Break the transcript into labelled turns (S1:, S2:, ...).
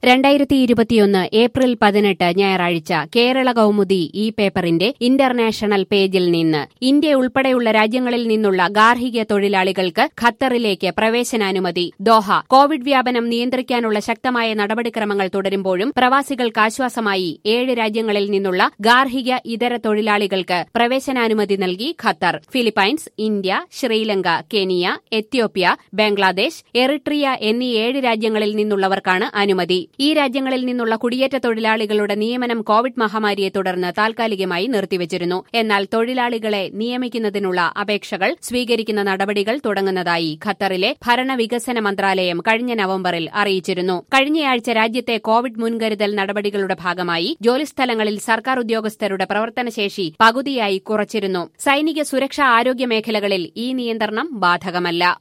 S1: രണ്ടായിരത്തി ഇരുപത്തിയൊന്ന് ഏപ്രിൽ പതിനെട്ട് ഞായറാഴ്ച കേരള കൗമുദി ഈ പേപ്പറിന്റെ ഇന്റർനാഷണൽ പേജിൽ നിന്ന് ഇന്ത്യ ഉൾപ്പെടെയുള്ള രാജ്യങ്ങളിൽ നിന്നുള്ള ഗാർഹിക തൊഴിലാളികൾക്ക് ഖത്തറിലേക്ക് പ്രവേശനാനുമതി ദോഹ കോവിഡ് വ്യാപനം നിയന്ത്രിക്കാനുള്ള ശക്തമായ നടപടിക്രമങ്ങൾ തുടരുമ്പോഴും പ്രവാസികൾക്ക് ആശ്വാസമായി ഏഴ് രാജ്യങ്ങളിൽ നിന്നുള്ള ഗാർഹിക ഇതര തൊഴിലാളികൾക്ക് പ്രവേശനാനുമതി നൽകി Qatar Philippines India Sri Lanka Kenya Ethiopia Bangladesh Eritrea എന്നീ ഏഴ് രാജ്യങ്ങളിൽ നിന്നുള്ളവർക്കാണ് അനുമതി ഈ രാജ്യങ്ങളിൽ നിന്നുള്ള കുടിയേറ്റ തൊഴിലാളികളുടെ നിയമനം കോവിഡ് മഹാമാരിയെ തുടർന്ന് താൽക്കാലികമായി നിർത്തിവച്ചിരുന്നു എന്നാൽ തൊഴിലാളികളെ നിയമിക്കുന്നതിനുള്ള അപേക്ഷകൾ സ്വീകരിക്കുന്ന നടപടികൾ തുടങ്ങുന്നതായി ഖത്തറിലെ ഭരണവികസന മന്ത്രാലയം കഴിഞ്ഞ നവംബറിൽ അറിയിച്ചിരുന്നു കഴിഞ്ഞയാഴ്ച രാജ്യത്തെ കോവിഡ് മുൻകരുതൽ നടപടികളുടെ ഭാഗമായി ജോലിസ്ഥലങ്ങളിൽ സർക്കാർ ഉദ്യോഗസ്ഥരുടെ പ്രവർത്തനശേഷി പകുതിയായി കുറച്ചിരുന്നു സൈനിക സുരക്ഷാ ആരോഗ്യ മേഖലകളിൽ ഈ നിയന്ത്രണം ബാധകമല്ല